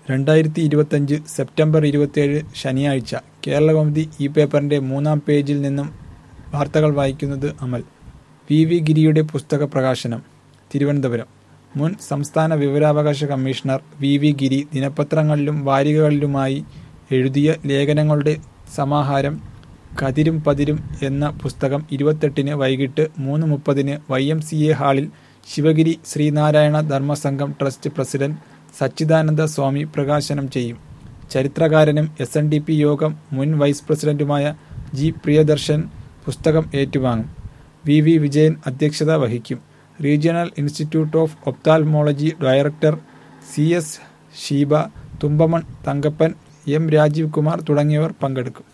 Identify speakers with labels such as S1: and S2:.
S1: രണ്ടായിരത്തി ഇരുപത്തഞ്ച് സെപ്റ്റംബർ ഇരുപത്തിയേഴ് ശനിയാഴ്ച കേരളകൗമുദി ഈ പേപ്പറിന്റെ മൂന്നാം പേജിൽ നിന്നും വാർത്തകൾ വായിക്കുന്നത് അമൽ വി വി ഗിരിയുടെ പുസ്തക പ്രകാശനം തിരുവനന്തപുരം മുൻ സംസ്ഥാന വിവരാവകാശ കമ്മീഷണർ വി വി ഗിരി ദിനപത്രങ്ങളിലും വാരികകളിലുമായി എഴുതിയ ലേഖനങ്ങളുടെ സമാഹാരം കതിരും പതിരും എന്ന പുസ്തകം ഇരുപത്തെട്ടിന് വൈകിട്ട് മൂന്ന് മുപ്പതിന് വൈ എം സി എ ഹാളിൽ ശിവഗിരി ശ്രീനാരായണ ധർമ്മസംഘം ട്രസ്റ്റ് പ്രസിഡന്റ് സച്ചിദാനന്ദ സ്വാമി പ്രകാശനം ചെയ്യും ചരിത്രകാരനും S N D P Yogam മുൻ വൈസ് പ്രസിഡന്റുമായ ജി പ്രിയദർശൻ പുസ്തകം ഏറ്റുവാങ്ങും വി വി വിജയൻ അധ്യക്ഷത വഹിക്കും regional institute of ophthalmology director C S Sheeba Thumpamon Thankappan M Rajeev Kumar തുടങ്ങിയവർ പങ്കെടുക്കും